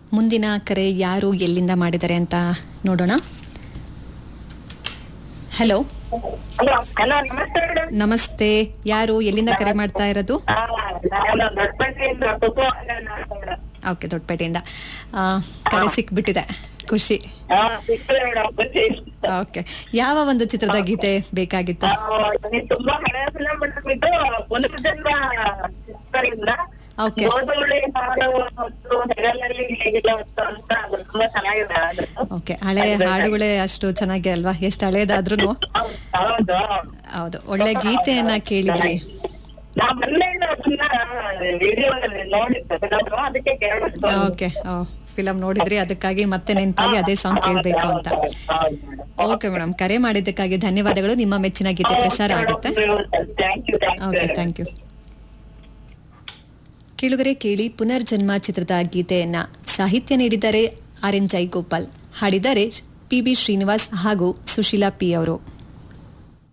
ಮುಂದಿನ ಕರೆ ಯಾರು ಎಲ್ಲಿಂದ ಮಾಡಿದ್ದಾರೆ ಅಂತ ನೋಡೋಣ ಹಲೋ ಹಲೋ ಹಲೋ ನಮಸ್ತೆ ಮೇಡಮ್ ನಮಸ್ತೆ ಯಾರು ಎಲ್ಲಿಂದ ಕರೆ ಮಾಡ್ತಾ ಇರೋದು ನಾನು ದೊಡ್ಡಪೇಟೆಯಿಂದ ಕುಸುಮ ಮೇಡಮ್ ಓಕೆ ದೊಡ್ಡಪೇಟೆಯಿಂದ ಆ, ಕರೆ ಸಿಕ್ಬಿಟ್ಟಿದೆ ಖುಷಿ ಹಾ ಸಿಕ್ಕಿದೆ ಮೇಡಮ್ ಖುಷಿ ಓಕೆ ಯಾವ ಒಂದು ಚಿತ್ರದ ಗೀತೆ ಬೇಕಾಗಿತ್ತು ಆ, ಇದು ತುಂಬಾ ಹಳೆಯ ಫಿಲಂ ಮೇಡಮ್ ಇದು ಪುನರ್ಜನ್ಮ ಚಿತ್ರದಿಂದ Okay. ಗೋಧುಳಿ ಹಾಡು ಮತ್ತು ಹೆಗಲಲ್ಲಿ ಹೇಗಿಲ್ಲ ಹೊತ್ತು ಅಂತ ಅದು ತುಂಬಾ ಚೆನ್ನಾಗಿದೆ ಅದು. ಓಕೆ ಹಳೆ ಹಾಡುಗಳೇ ಅಷ್ಟು ಚೆನ್ನಾಗಿ ಅಲ್ವಾ ಎಷ್ಟು ಹಳೇದಾದ್ರೂ ಹೌದು, ಹೌದು ಹೌದು ಒಳ್ಳೆ ಗೀತೆಯನ್ನ ಕೇಳಿದ್ರಿ ನಾ ಮೊನ್ನೆ ಅದನ್ನ ವಿಡಿಯೋದಲ್ಲಿ ನೋಡಿದ್ದೆ film, ಅದಕ್ಕೆ ಕೇಳಿದ್ದು ಓಕೆ ಫಿಲಂ ನೋಡಿದ್ರಿ ಅದಕ್ಕಾಗಿ ಮತ್ತೆ ನೆನಪಾಗಿ ಅದೇ ಸಾಂಗ್ ಕೇಳ್ಬೇಕು ಅಂತ ಹೌದು ಮೇಡಮ್ ಓಕೆ ಮೇಡಮ್ ಕರೆ ಮಾಡಿದ್ದಕ್ಕಾಗಿ ಧನ್ಯವಾದಗಳು ನಿಮ್ಮ ಮೆಚ್ಚಿನ ಗೀತೆ ಪ್ರಸಾರ ಆಗುತ್ತೆ thank you thank okay you thank you ಕೇಳುಗರೆ ಕೇಳಿ ಪುನರ್ಜನ್ಮ ಚಿತ್ರದ ಗೀತೆಯನ್ನ ಸಾಹಿತ್ಯ ನೀಡಿದ್ದಾರೆ ಆರ್ ಎನ್ ಜೈಗೋಪಾಲ್ ಹಾಡಿದ್ದಾರೆ ಪಿ ಬಿ ಶ್ರೀನಿವಾಸ್ ಹಾಗೂ ಸುಶೀಲಾ ಪಿ ಅವರು